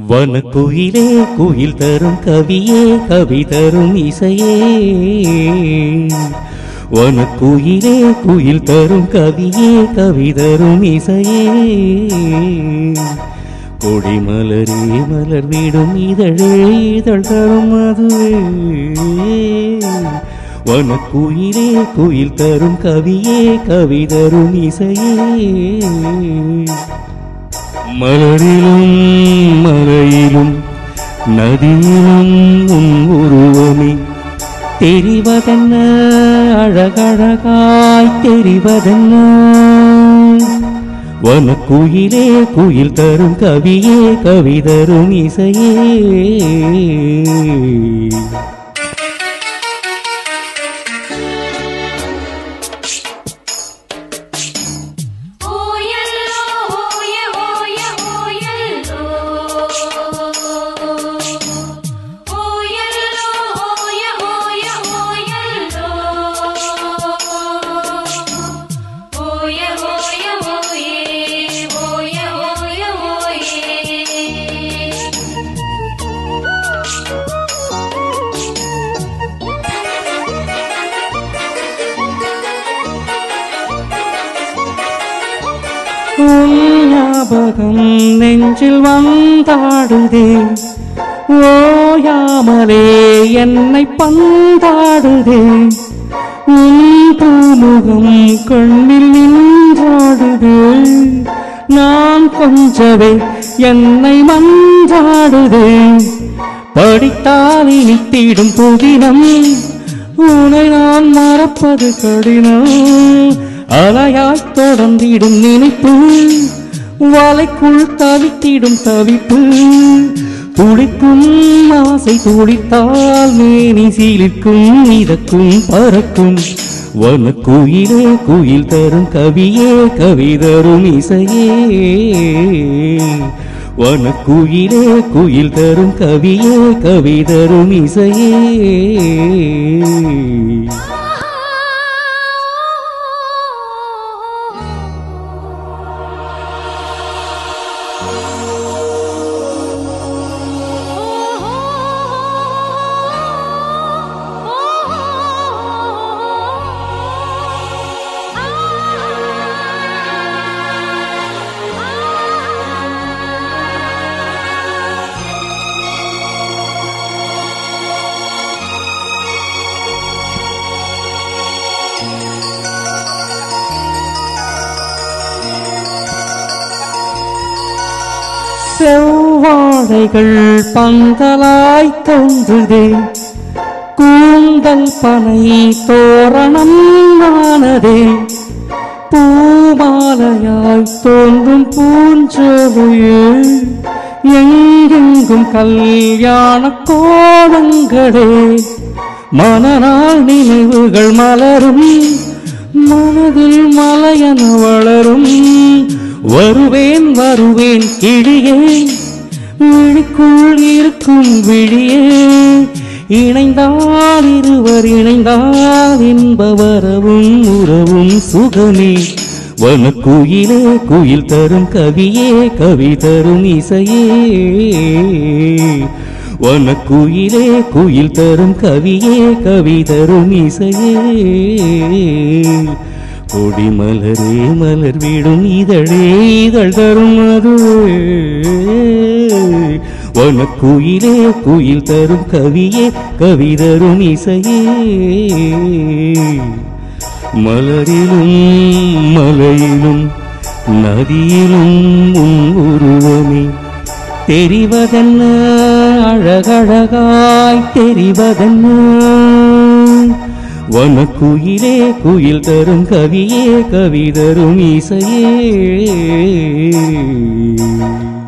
வனக்குயிலே குயில் தரும் கவியே கவி தரும் இசையே வனக்குயிலே குயில் தரும் கவியே கவி தரும் இசையே கொடி மலரே மலர் விடும் இதழே இதழ் தரும் அதுவே வனக்குயிலே குயில் தரும் கவியே கவி தரும் இசையே மலரிலும் மலையிலும் நதியிலும் உன் உருவமே தெரிவதென்ன அழகழகாய் தெரிவதென்ன வனக்குயிலே குயில் தரும் கவியே கவி தரும் இசையே ஓயல்லோ ஓய ஓய ஓயல்லோ ஓயல்லோ ஓய ஓய ஓயல்லோ ஓய ஓய ஓயே ஓய ஓய ஓயே உன் ஞாபகம் நெஞ்சில் வந்தாடுதே ஓயாமலே என்னை பந்தாடுதே உன் பூமுகம் கண்ணில் நின்றாடுதே நான் கொஞ்சவே என்னை மன்றாடுதே படித்தால் இனித்திடும் புதினம் உனை நான் மறப்பது கடினம் அலையாய் தொடர்ந்திடும் நினைப்பு வலைக்குள் தவித்திடும் தவிப்பு துடிக்கும் ஆசை துடித்தால் மேனி சீலிக்கும் மிதக்கும் பறக்கும் வனக்குயிலே குயில் தரும் கவியே கவி தரும் இசையே வனக்குயிலே குயில் தரும் கவியே கவி தரும் இசையே செவ்வாழைகள் பந்தலாய் தோன்றுதே கூந்தல் பனை தோரணம் ஆனதே பூமாலையாய் தோன்றும் பூஞ்சோலையே எங்கெங்கும் கல்யாண கோலங்களே மனநாள் நினைவுகள் மலரும் மனதில் மலையன வளரும் வருவேன் வருவேன் கிளியே விழிக்குள் இருக்கும் விழியே இணைந்தால் இருவர் இணைந்தால் இன்ப வரவும் உறவும் சுகமே வனக்குயிலே குயில் தரும் கவியே கவி தரும் இசையே வனக்குயிலே குயில் தரும் கவியே கவி தரும் இசையே கொடி மலரே மலர் விடும் இதழே இதழ் தரும் அதுவே வனக்குயிலே குயில் தரும் கவியே கவி தரும் இசையே மலரிலும் மலையிலும் நதியிலும் உன் உருவமே தெரிவதென்ன அழகழகாய் தெரிவதென்ன வனக்குயிலே குயில் தரும் கவியே கவி தரும் இசையே